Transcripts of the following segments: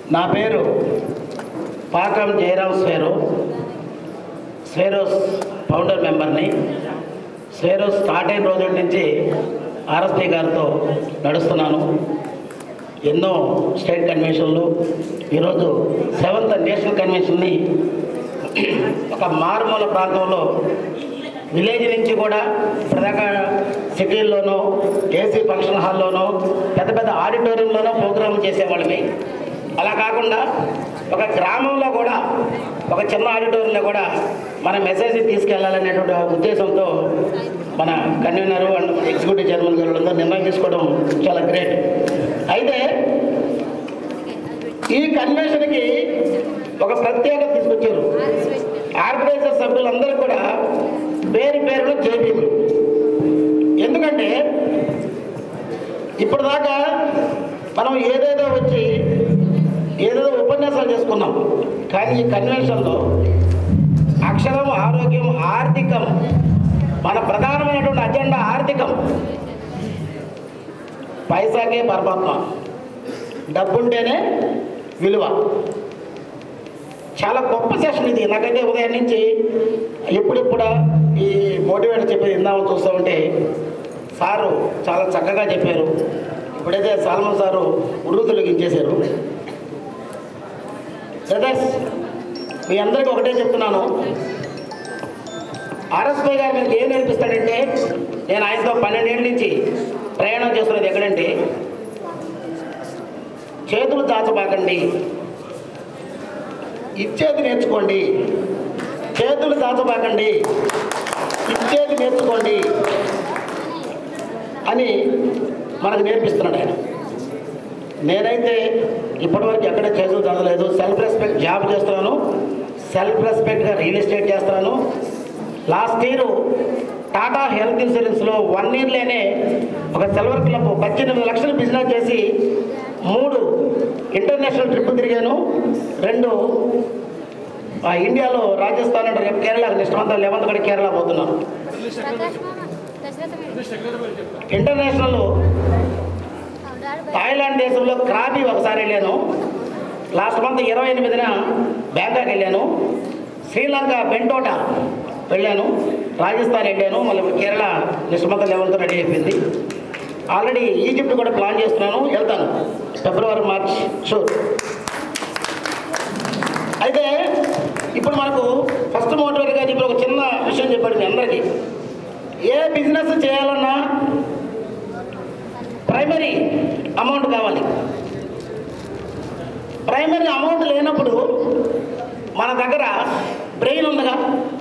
నా పేరు పాకం జయరాం స్వేరో స్వేరోస్ ఫౌండర్ మెంబర్ని స్వేరోస్ స్టార్ట్ అయిన రోజుల నుంచి ఆర్ఎస్పీ గారితో నడుస్తున్నాను ఎన్నో స్టేట్ కన్వెన్షన్లు ఈరోజు సెవెంత్ నేషనల్ కన్వెన్షన్ని ఒక మారుమూల ప్రాంతంలో విలేజ్ నుంచి కూడా ఇప్పటిదాకా సిటీల్లోనో ఏసీ ఫంక్షన్ హాల్లోనో పెద్ద పెద్ద ఆడిటోరియంలోనో ప్రోగ్రాం చేసేవాళ్ళమి అలా కాకుండా ఒక గ్రామంలో కూడా ఒక చిన్న ఆడిటోరియంలో కూడా మన మెసేజ్ తీసుకెళ్లాలనేటువంటి ఉద్దేశంతో మన కన్వీనరు అండ్ మన ఎగ్జిక్యూటివ్ చైర్మన్ గారు అందరూ నిర్ణయం తీసుకోవడం చాలా గ్రేట్ అయితే ఈ కన్వెన్షన్కి ఒక ప్రత్యేకత తీసుకొచ్చారు ఆర్గనైజర్ సభ్యులందరూ కూడా పేరు పేరులో జేబీలు ఎందుకంటే ఇప్పటిదాకా మనం ఏదేదో వచ్చి ఏదేదో ఉపన్యాసాలు చేసుకున్నాం కానీ ఈ కన్వెన్షన్లో అక్షరం ఆరోగ్యం ఆర్థికం మన ప్రధానమైనటువంటి అజెండా ఆర్థికం పైసాకే పరమాత్మ డబ్బుంటేనే విలువ చాలా గొప్ప సెషన్ ఇది నాకైతే ఉదయం నుంచి ఎప్పుడెప్పుడు ఈ మోటివేట్ చెప్పేది ఇందామని చూస్తూ ఉంటే సారు చాలా చక్కగా చెప్పారు ఇప్పుడైతే సాల్మన్ సారు ఉర్రు తొలగించేశారు బ్రదర్స్ మీ అందరికీ ఒకటే చెప్తున్నాను ఆర్ఎస్పై గారు మీకు ఏం నేర్పిస్తాడంటే నేను ఆయనతో పన్నెండేళ్ళ నుంచి ప్రయాణం చేస్తున్నది ఎక్కడంటే చేతులు దాచబాకండి ఇచ్చేది నేర్చుకోండి చేతులు దాచబాకండి ఇచ్చేది నేర్చుకోండి అని మనకు నేర్పిస్తున్నాడు ఆయన నేనైతే ఇప్పటివరకు ఎక్కడ చేతులు చదవలేదు సెల్ఫ్ రెస్పెక్ట్ జాబ్ చేస్తున్నాను సెల్ఫ్ రెస్పెక్ట్గా రియల్ ఎస్టేట్ చేస్తున్నాను లాస్ట్ ఇయర్ టాటా హెల్త్ ఇన్సూరెన్స్లో వన్ ఇయర్లోనే ఒక సిల్వర్ క్లబ్ పద్దెనిమిది లక్షలు బిజినెస్ చేసి మూడు ఇంటర్నేషనల్ ట్రిప్ తిరిగాను రెండు ఆ, ఇండియాలో రాజస్థాన్ అంటే రేపు కేరళ నెక్స్ట్ మంత్ లెవెన్త్ కూడా కేరళ పోతున్నాను ప్రకాష్ మామ దశరథ ఇంటర్నేషనల్ థాయిలాండ్ దేశంలో క్రాబీ ఒకసారి వెళ్ళాను లాస్ట్ మంత్ ఇరవై ఎనిమిదిన బ్యాంకాక్ వెళ్ళాను శ్రీలంక బెంటోట వెళ్ళాను రాజస్థాన్ వెళ్ళాను మళ్ళీ ఇప్పుడు Kerala next month eleventh ready అయిపోయింది ఆల్రెడీ ఈజిప్ట్ కూడా ప్లాన్ చేస్తున్నాను వెళ్తాను ఫిబ్రవరి మార్చ్ షూర్ అయితే ఇప్పుడు మనకు ఫస్ట్ మోటివేట్గా చెప్పి ఒక చిన్న విషయం చెప్పాడు మీ అందరికీ ఏ బిజినెస్ చేయాలన్నా ప్రైమరీ అమౌంట్ కావాలి ప్రైమరీ అమౌంట్ లేనప్పుడు మన దగ్గర బ్రెయిన్ ఉందిగా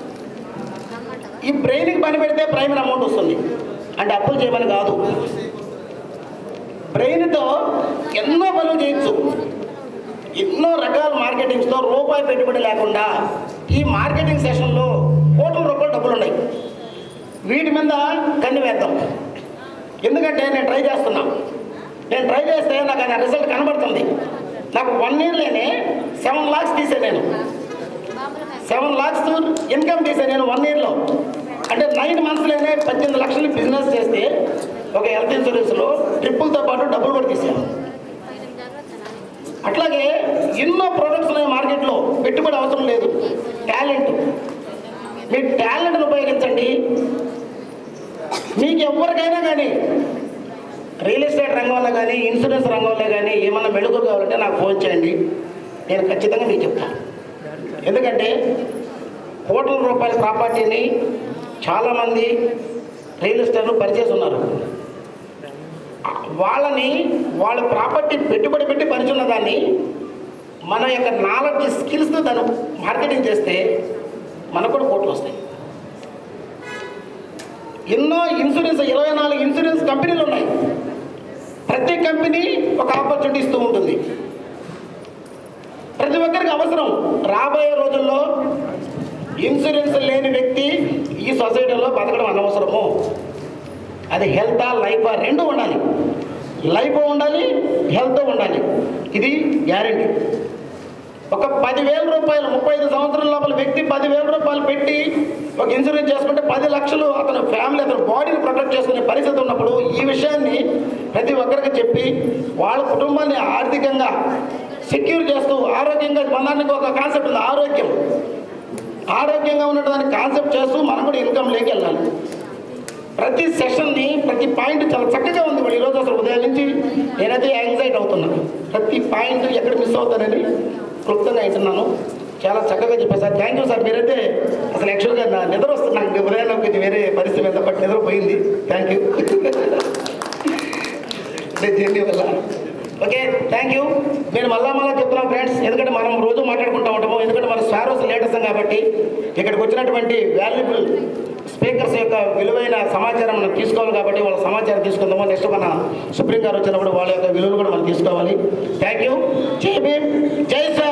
ఈ బ్రెయిన్కి పని పెడితే ప్రైమరీ అమౌంట్ వస్తుంది అంటే అప్పులు చేయమని కాదు బ్రెయిన్తో ఎన్నో పనులు చేయొచ్చు ఎన్నో రకాల మార్కెటింగ్స్తో రూపాయి పెట్టుబడి లేకుండా ఈ మార్కెటింగ్ సెషన్లో కోట్ల రూపాయలు డబ్బులు ఉన్నాయి వీటి మీద కన్ను వేద్దాం ఎందుకంటే నేను ట్రై చేస్తున్నా నేను ట్రై చేస్తే నాకు అది రిజల్ట్ కనబడుతుంది నాకు వన్ ఇయర్లోనే సెవెన్ లాక్స్ తీసాను నేను సెవెన్ లాక్స్ ఇన్కమ్ తీసాను నేను వన్ ఇయర్లో అంటే నైన్ మంత్స్లోనే పద్దెనిమిది లక్షలు బిజినెస్ చేస్తే ఒక హెల్త్ ఇన్సూరెన్స్లో ట్రిప్పులతో పాటు డబ్బులు కూడా తీసాను అట్లాగే ఎన్నో ప్రోడక్ట్స్ ఉన్నాయి మార్కెట్లో పెట్టుబడి అవసరం లేదు టాలెంట్ మీ టాలెంట్ని ఉపయోగించండి మీకు ఎవరికైనా కానీ రియల్ ఎస్టేట్ రంగంలో కానీ ఇన్సూరెన్స్ రంగంలో కానీ ఏమన్నా మెడుగు కావాలంటే నాకు ఫోన్ చేయండి నేను ఖచ్చితంగా మీకు చెప్తాను ఎందుకంటే కోట్ల రూపాయల ప్రాపర్టీని చాలామంది రియల్ ఎస్టేట్లు పరిచేసి ఉన్నారు వాళ్ళని వాళ్ళ ప్రాపర్టీ పెట్టుబడి పెట్టి పరిచున్న దాన్ని మన యొక్క నాలెడ్జ్ స్కిల్స్తో దాన్ని మార్కెటింగ్ చేస్తే మనకు కూడా కోట్లు వస్తాయి ఎన్నో ఇన్సూరెన్స్ ఇరవై నాలుగు ఇన్సూరెన్స్ కంపెనీలు ఉన్నాయి ప్రతి కంపెనీ ఒక ఆపర్చునిటీ ఇస్తూ ఉంటుంది ప్రతి ఒక్కరికి అవసరం రాబోయే రోజుల్లో ఇన్సూరెన్స్ లేని వ్యక్తి ఈ సొసైటీలో బతకడం అనవసరము అది హెల్త్ లైఫ్ రెండు ఉండాలి లైఫ్ ఉండాలి హెల్త్ ఉండాలి ఇది గ్యారంటీ ఒక పదివేల రూపాయలు ముప్పై ఐదు సంవత్సరాల లోపల వ్యక్తి పదివేల రూపాయలు పెట్టి ఒక ఇన్సూరెన్స్ చేసుకుంటే పది లక్షలు అతని ఫ్యామిలీ అతని బాడీని ప్రొటెక్ట్ చేసుకునే పరిస్థితి ఉన్నప్పుడు ఈ విషయాన్ని ప్రతి ఒక్కరికి చెప్పి వాళ్ళ కుటుంబాన్ని ఆర్థికంగా సెక్యూర్ చేస్తూ ఆరోగ్యంగా మనానికి ఒక కాన్సెప్ట్ ఉంది ఆరోగ్యం ఆరోగ్యంగా ఉండడానికి కాన్సెప్ట్ చేస్తూ మనం కూడా ఇన్కమ్ లేకి వెళ్ళాలి ప్రతి సెషన్ని ప్రతి పాయింట్ చాలా చక్కగా ఉంది ఇప్పుడు ఈరోజు అసలు ఉదయం నుంచి నేనైతే యాంగ్జైటీ అవుతున్నాను ప్రతి పాయింట్ ఎక్కడ మిస్ అవుతానని క్లుప్తంగా వింటున్నాను చాలా చక్కగా చెప్పారు సార్ థ్యాంక్ యూ సార్ మీరైతే అసలు యాక్చువల్గా నా నిద్ర వస్తుంది నాకు ఉదయం కొంచెం వేరే పరిస్థితి మీద బట్ నిద్ర పోయింది థ్యాంక్ యూ అంటే జర్నీ వల్ల ఓకే థ్యాంక్ యూ నేను మళ్ళా మళ్ళా చెప్తున్నాను ఫ్రెండ్స్ ఎందుకంటే మనం రోజు మాట్లాడుకుంటూ ఉంటాము ఎందుకంటే మన స్వారోస్ లేటెస్ట్ కాబట్టి ఇక్కడికి వచ్చినటువంటి వాల్యుబుల్ స్పీకర్స్ యొక్క విలువైన సమాచారం మనం తీసుకోవాలి కాబట్టి వాళ్ళ సమాచారం తీసుకుందాము నెక్స్ట్ మన సుప్రీం గారు వచ్చినప్పుడు వాళ్ళ యొక్క విలువలు కూడా మనం తీసుకోవాలి థ్యాంక్ యూ జై భీమ్ జై శ్రీ